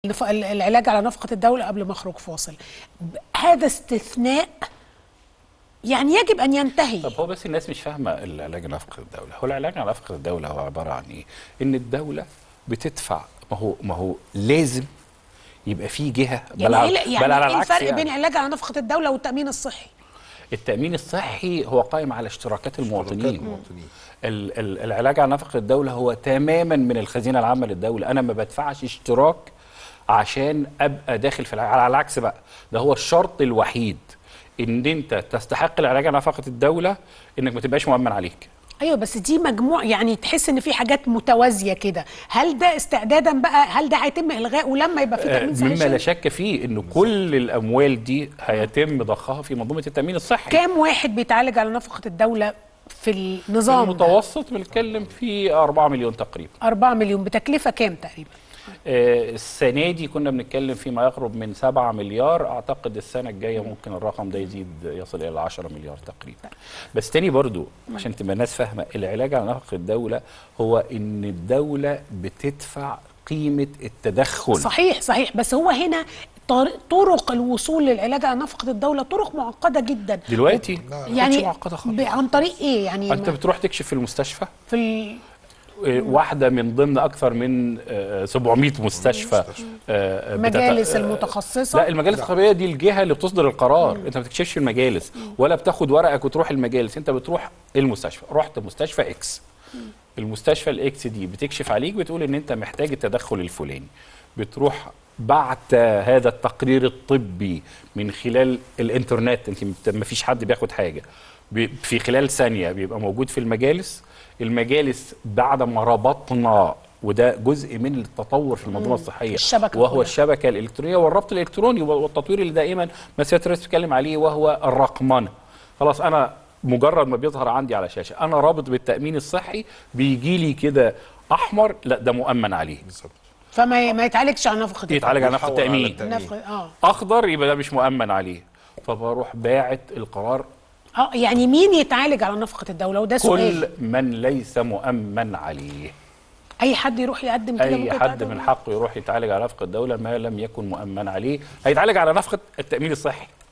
النف- العلاج على نفقة الدولة قبل ما اخرج فاصل ب- هذا استثناء يعني يجب ان ينتهي طب هو بس الناس مش فاهمه العلاج على نفقه الدوله هو العلاج على نفقه الدوله هو عباره عن ايه ان الدوله بتدفع ما هو ما هو لازم يبقى في جهه يعني على- ايه يعني بل على ايه العكس الفرق يعني. بين العلاج على نفقة الدولة والتأمين الصحي التامين الصحي هو قائم على اشتراكات المواطنين المواطنين. ال- ال- العلاج على نفقه الدوله هو تماما من الخزينه العامه للدوله انا ما بدفعش اشتراك عشان ابقى داخل في العلاج على العكس بقى ده هو الشرط الوحيد ان انت تستحق العلاج على نفقه الدوله انك ما تبقاش مؤمن عليك ايوه بس دي مجموع يعني تحس ان في حاجات متوازيه كده هل ده استعدادا بقى هل ده هيتم الغائه لما يبقى في آه، تامين صحي مما لا شامل؟ شك فيه ان كل الاموال دي هيتم ضخها في منظومه التامين الصحي كام واحد بيتعالج على نفقه الدوله في النظام ده؟ المتوسط بنتكلم في 4 مليون تقريبا 4 مليون بتكلفه كام تقريبا آه، السنه دي كنا بنتكلم في ما يقرب من 7 مليار اعتقد السنه الجايه ممكن الرقم ده يزيد يصل الى 10 مليار تقريبا بس تاني برضو عشان تبقى الناس فاهمه العلاج على نفقه الدوله هو ان الدوله بتدفع قيمه التدخل صحيح صحيح بس هو هنا طر- طرق الوصول للعلاج على نفقه الدوله طرق معقده جدا دلوقتي لا، ما يعني كانتش معقده خالص ب- عن طريق ايه يعني انت ما- بتروح تكشف في المستشفى في ال... آه، واحده من ضمن اكثر من آه، 700 مستشفى آه، بتت- مجالس آه، المتخصصه لا المجالس الخبريه دي الجهه اللي بتصدر القرار انت ما بتكشفش في المجالس ولا بتاخد ورقك وتروح المجالس انت بتروح المستشفى رحت مستشفى اكس المستشفى الاكس دي بتكشف عليك بتقول ان انت محتاج التدخل الفلاني بتروح بعت هذا التقرير الطبي من خلال الانترنت انت ما فيش حد بياخد حاجه ب- في خلال ثانيه بيبقى موجود في المجالس المجالس بعد ما ربطنا وده جزء من التطور في المنظومه الصحيه الشبكة وهو كلها. الشبكه الالكترونيه والربط الالكتروني والتطوير اللي دائما ما سياده الرئيس بيتكلم عليه وهو الرقمنه خلاص انا مجرد ما بيظهر عندي على شاشه انا رابط بالتامين الصحي بيجي لي كده احمر لا ده مؤمن عليه بالظبط فما ي- ما يتعالجش على نفقه الدولة. يتعالج على نفس بيتحول على التامين التأمين. نفقه اه اخضر يبقى ده مش مؤمن عليه فبروح باعت القرار اه يعني مين يتعالج على نفقه الدوله وده سؤال كل من ليس مؤمن عليه اي حد يروح يقدم كده اي ممكن حد يتقدم؟ من حقه يروح يتعالج على نفقه الدوله ما لم يكن مؤمن عليه هيتعالج على نفقه التامين الصحي